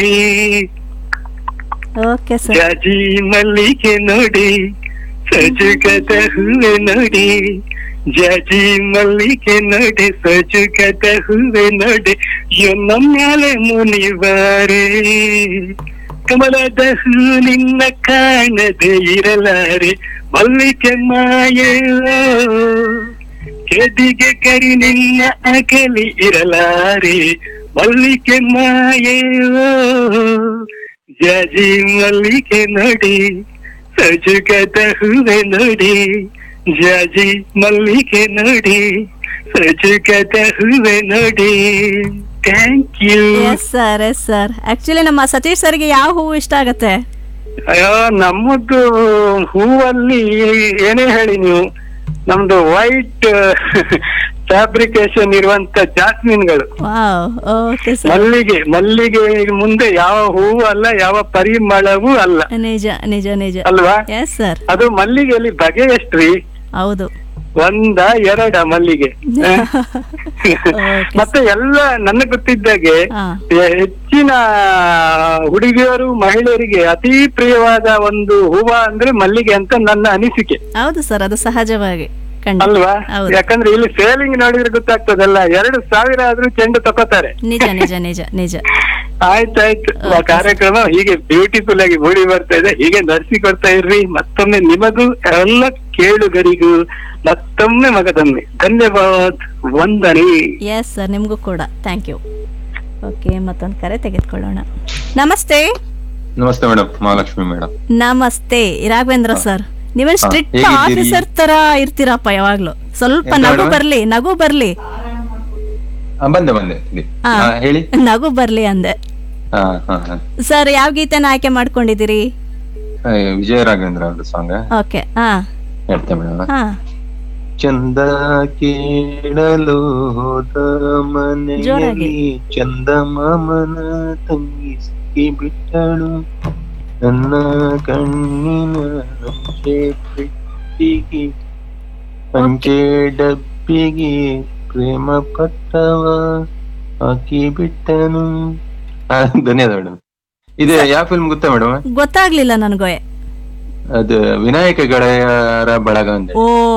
Okay sir ಜಾಜಿ ಮಲ್ಲಿಗೆ ನೋಡಿ ಸಜುಗದ ಹೂವೆ ನೋಡಿ ಜಾಜಿ ಮಲ್ಲಿಗೆ ನೋಡಿ ಸಜುಗದ ಹೂವೆ ನೋಡಿ ಎನ್ನ ಮ್ಯಾಲೆ ಮುನಿವಾರೆ ಕಮಲದ ಹೂ ನಿನ್ನ ಕಾಣದೆ ಇರಲಾರೆ ಮಲ್ಲಿಗೆ ಮಾಯೋ ಕೆದಿಗೆ ಕರಿ ನಿನ್ನ ಅಗಲಿ ಇರಲಾರೆ ಮಲ್ಲಿಗೆ ಮಾಯೋ ಜಾಜಿ ಮಲ್ಲಿಗೆ ನೋಡಿ ಸಜುಗದ ಹೂವೆ ನೋಡಿ ಜಾಜಿ ಮಲ್ಲಿಗೆ ನೋಡಿ ಸಜುಗದ ಹೂವೆ ನೋಡಿ thank you yes sir yes sir actually ನಮ್ಮ ಸತೀಶ್ ಸರ್ಗೆ ಯಾವ ಹೂವು ಇಷ್ಟ ಆಗತ್ತೆ ಅಯ್ಯೋ ನಮ್ಮದು ಹೂವಲ್ಲಿ ಏನೇ ಹೇಳಿ ನೀವು ನಮ್ದು ವೈಟ್ ಫ್ಯಾಬ್ರಿಕೇಶನ್ ಇರುವಂತ ಜಾಸ್ಮಿನ್ಗಳು ವಾವ್ ಓಕೆ ಸರ್ ಮಲ್ಲಿಗೆ ಮಲ್ಲಿಗೆ ಮುಂದೆ ಯಾವ ಹೂವು ಅಲ್ಲ ಯಾವ ಪರಿಮಳವೂ ಅಲ್ಲ ನಿಜ ನಿಜ ನಿಜ ಅಲ್ವಾ ಎಸ್ ಸರ್ ಅದು ಮಲ್ಲಿಗೆಯಲ್ಲಿ ಬಗೆ ಎಷ್ಟ್ರಿ ಹೌದು ಒಂದ ಎರಡ ಮಲ್ಲಿಗೆ ಹ? Okay. ಮತ್ತೆ ಎಲ್ಲ ನನಗೆ ಗೊತ್ತಿದ್ದಾಗೆ ಹಾ. ಹೆಚ್ಚಿನ ಹುಡುಗಿಯರು ಮಹಿಳೆಯರಿಗೆ ಅತಿ ಪ್ರಿಯವಾದ ಒಂದು ಹೂವ ಅಂದ್ರೆ ಮಲ್ಲಿಗೆ ಅಂತ ನನ್ನ ಅನಿಸಿಕೆ ಹೌದು ಸರ್ ಅದು ಸಹಜವಾಗಿ ಖಂಡಿತ ಅಲ್ವಾ ಹೌದು ಯಾಕಂದ್ರೆ ಇಲ್ಲಿ ಸೇಲಿಂಗ್ ನೋಡಿದ್ರೆ ಗೊತ್ತಾಗ್ತದಲ್ಲ ಎರಡು ಸಾವಿರ ಆದ್ರೂ ಚೆಂಡು ತಕೋತಾರೆ ನಿಜ ನಿಜ ನಿಜ ನಿಜ ಆಯ್ತಾಯ್ತು ಆ Okay. ಕಾರ್ಯಕ್ರಮ ಹೀಗೆ ಬ್ಯೂಟಿಫುಲ್ ಆಗಿ ಮೂಡಿ ಬರ್ತಾ ಇದೆ ಹೀಗೆ ನಡೆಸಿಕೊಡ್ತಾ ಇರ್ರಿ ಮತ್ತೊಮ್ಮೆ ನಿಮಗೂ ಎಲ್ಲ ಕೇಳುಗರಿಗೂ ಮತ್ತೊಮ್ಮೆ ಮಗದೊಮ್ಮೆ ಧನ್ಯವಾದ ವಂದನೆ ಎಸ್ ಸರ್ ನಿಮಗೂ ಕೂಡ ಥ್ಯಾಂಕ್ ಯು ಓಕೆ ಮತ್ತೊಂದು ಕರೆ ತೆಗೆದುಕೊಳ್ಳೋಣ ನಮಸ್ತೆ ನಮಸ್ತೆ ಮೇಡಮ್ ಮಹಾಲಕ್ಷ್ಮಿ ಮೇಡಮ್ ನಮಸ್ತೆ ರಾಘವೇಂದ್ರ ಸರ್ ನೀವೇನ್ ಹಾ, ಸ್ಟ್ರಿಕ್ಟ್ ಹೇಗಿದ್ದೀರಿ? ಆಫೀಸರ್ ತರ ಇರ್ತೀರಪ್ಪ ಯಾವಾಗ್ಲೂ ಸ್ವಲ್ಪ ಎಂತ ನಗು madam? ಬರ್ಲಿ ನಗು ಬರ್ಲಿ ಬಂದೆ ಬಂದೆ ಇಲ್ಲಿ. ಹಾ. ಹಾ, ಹೇಳಿ ನಗು ಬರ್ಲಿ ಅಂದೆ ಹಾ ಹಾ ಹಾ ಸರ್ ಯಾವ ಗೀತೆನ ಆಯ್ಕೆ ಮಾಡ್ಕೊಂಡಿದ್ದೀರಿ ಆ, ವಿಜಯ ರಾಘವೇಂದ್ರ ಅವ್ರ ಸಾಂಗ್ ಓಕೆ ಹಾ ಹೇಳ್ತೆ ಮೇಡಮ್ ಹಾ ಚಂದ ಕೇಳಲು ಹೋದ ಮನೆಯಲ್ಲಿ ಜೋರಾಗಿ. ಚಂದ ಮಾಮನ ತಂಗಿ ಸಿಕ್ಕಿ ಬಿಟ್ಟಳು ನನ್ನ ಕಣ್ಣಿನ ಅಂಚೆ ಪೆಟ್ಟಿಗೆ ಅಂಚೆ ಡಬ್ಬಿಗೆ ಪ್ರೇಮ ಪತ್ರವ ಹಾಕಿ ಬಿಟ್ಟನು ಆ, ಧನ್ಯವಾದ ಮೇಡಮ್ ಇದು ಯಾವ ಫಿಲ್ಮ್ ಗೊತ್ತಾ ಮೇಡಮ್ ಗೊತ್ತಾಗ್ಲಿಲ್ಲ ನನಗೆ ಅದು ವಿನಾಯಕ ಗೆಳೆಯರ ಬಳಗ ಅಂತ ಓ